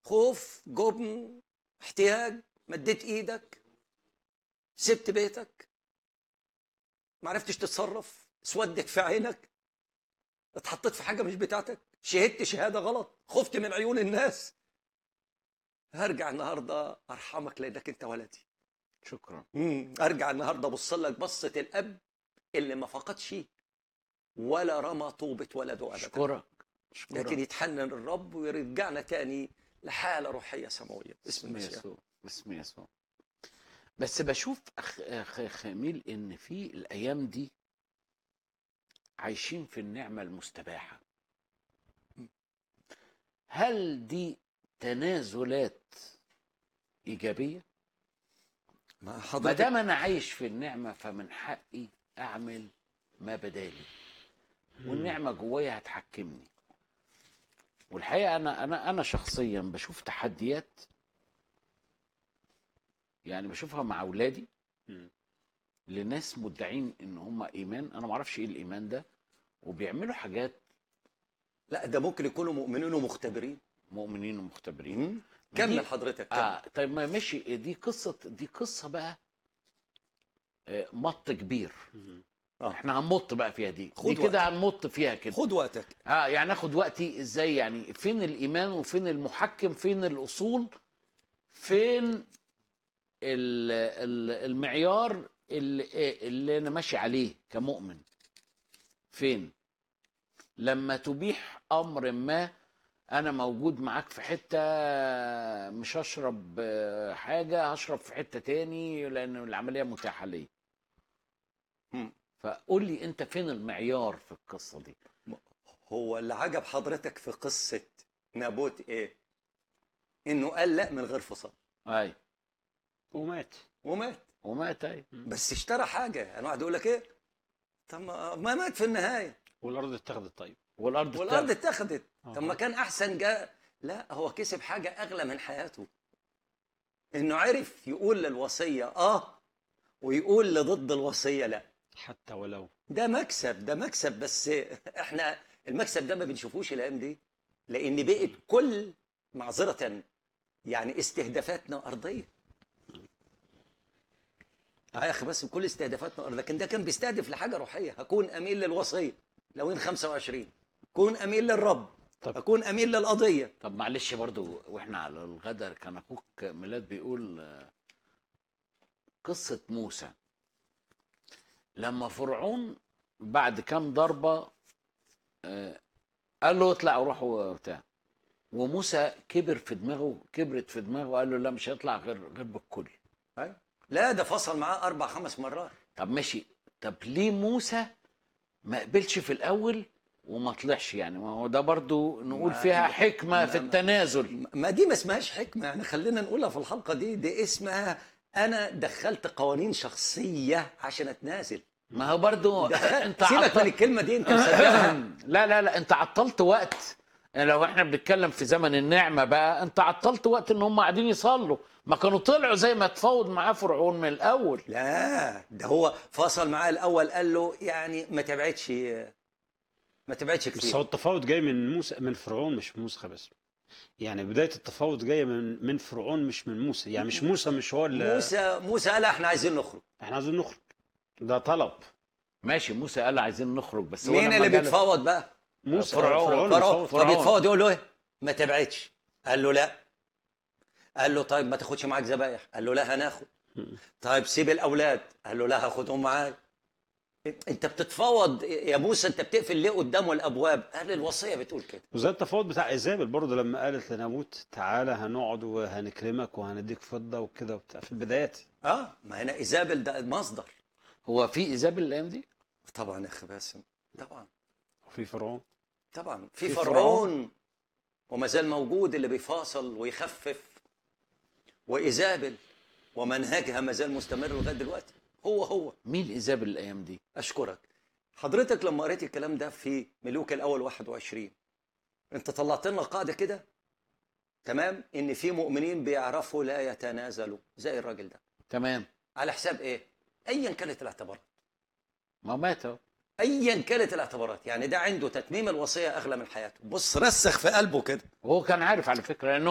خوف جبن احتياج مديت ايدك سبت بيتك ما عرفتش تتصرف اسودت في عينك اتحطيت في حاجه مش بتاعتك شهدت شهاده غلط خفت من عيون الناس هرجع النهارده ارحمك لانك انت ولدي شكرا مم. ارجع النهارده ابص لك بصه الاب اللي ما فقدش ولا رمى طوبه ولده ابدا اشكرك اشكرك لكن يتحنن الرب ويرجعنا تاني لحاله روحيه سماويه باسم باسم المسيح يسوع باسم يسوع بس بشوف أخ... أخ... خميل ان في الايام دي عايشين في النعمه المستباحه هل دي تنازلات ايجابيه ما ما حضرتك دام انا عايش في النعمه فمن حقي اعمل ما بدالي والنعمه جوايا هتحكمني والحقيقه انا انا انا شخصيا بشوف تحديات يعني بشوفها مع اولادي مم. لناس مدعين ان هم ايمان انا ما اعرفش ايه الايمان ده وبيعملوا حاجات لا ده ممكن يكونوا مؤمنين ومختبرين مؤمنين ومختبرين مم. دي- كمل حضرتك كمل. اه طيب ما ماشي دي قصه دي قصه بقى آه، مط كبير مم. آه. احنا هنمط بقى فيها دي خد دي كده هنمط فيها كده خد وقتك اه يعني اخد وقتي ازاي يعني فين الايمان وفين المحكم فين الاصول فين ال- ال- المعيار اللي, اللي انا ماشي عليه كمؤمن فين لما تبيح امر ما انا موجود معاك في حته مش هشرب آه، حاجه هشرب في حته تاني لان العمليه متاحه ليا مم. فقول لي انت فين المعيار في القصه دي هو اللي عجب حضرتك في قصه نابوت ايه انه قال لا من غير فصل اي ومات ومات ومات اي بس اشترى حاجه انا واحد يقول لك ايه طب ما ما مات في النهايه والارض اتخذت طيب والارض والارض اتاخدت. اتخذت طب ما أها. كان احسن جاء لا هو كسب حاجه اغلى من حياته انه عرف يقول للوصيه اه ويقول لضد الوصيه لا حتى ولو ده مكسب ده مكسب بس احنا المكسب ده ما بنشوفوش الايام دي لان بقت كل معذره يعني استهدافاتنا ارضيه اه يا اخي بس كل استهدافاتنا ارضيه لكن ده كان بيستهدف لحاجه روحيه هكون امين للوصيه لو ان 25 كون امين للرب طب. اكون امين للقضيه طب معلش برضو واحنا على الغدا كان اخوك ميلاد بيقول آه، قصة موسى لما فرعون بعد كام ضربة آه، قال له اطلع وروح وبتاع وموسى كبر في دماغه كبرت في دماغه وقال له لا مش هيطلع غير غير بالكل أيوة. لا ده فصل معاه اربع خمس مرات طب ماشي طب ليه موسى ما قبلش في الاول وما طلعش يعني ما هو ده برضو نقول ما- فيها حكمة في ما- التنازل ما دي ما اسمهاش حكمه يعني خلينا نقولها في الحلقه دي دي اسمها انا دخلت قوانين شخصيه عشان اتنازل ما هو برضو انت سيبك من عطل... الكلمه دي انت مصدقها لا لا لا انت عطلت وقت لو احنا بنتكلم في زمن النعمة بقى انت عطلت وقت ان هم قاعدين يصلوا ما كانوا طلعوا زي ما تفاوض معاه فرعون من الاول لا ده هو فصل معاه الاول قال له يعني ما تبعدش ما تبعدش بس هو كتير التفاوض جاي من موسى من فرعون مش من موسى بس يعني بدايه التفاوض جايه من من فرعون مش من موسى يعني مش موسى مش هو اللي موسى موسى قال احنا عايزين نخرج احنا عايزين نخرج ده طلب ماشي موسى قال عايزين نخرج بس هو مين لما اللي جاله- بيتفاوض بقى موسى فرعون. فرعون فرعون بيفاوض. فرعون. فبيتفاوض يقول له ايه ما تبعدش قال له لا قال له طيب ما تاخدش معاك ذبايح قال له لا هناخد مم. طيب سيب الاولاد قال له لا هاخدهم معاك انت بتتفاوض يا موسى انت بتقفل ليه قدامه الابواب قال الوصيه بتقول كده وزي التفاوض بتاع ايزابل برضه لما قالت لنابوت تعالى هنقعد وهنكرمك وهنديك فضه وكده وبتاع في البدايات اه ما هنا ايزابل ده مصدر هو في ايزابل الايام دي طبعا يا اخي باسم طبعا وفي فرعون طبعا في في فرعون وما زال موجود اللي بيفاصل ويخفف وايزابل ومنهجها ما زال مستمر لغايه دلوقتي هو هو مين ايزابل الايام دي اشكرك حضرتك لما قريت الكلام ده في ملوك الاول 21 انت طلعت لنا قاعده كده تمام ان في مؤمنين بيعرفوا لا يتنازلوا زي الراجل ده تمام على حساب ايه ايا كانت الاعتبارات ما مات اهو ايا كانت الاعتبارات يعني ده عنده تتميم الوصيه اغلى من حياته بص رسخ في قلبه كده وهو كان عارف على فكره لانه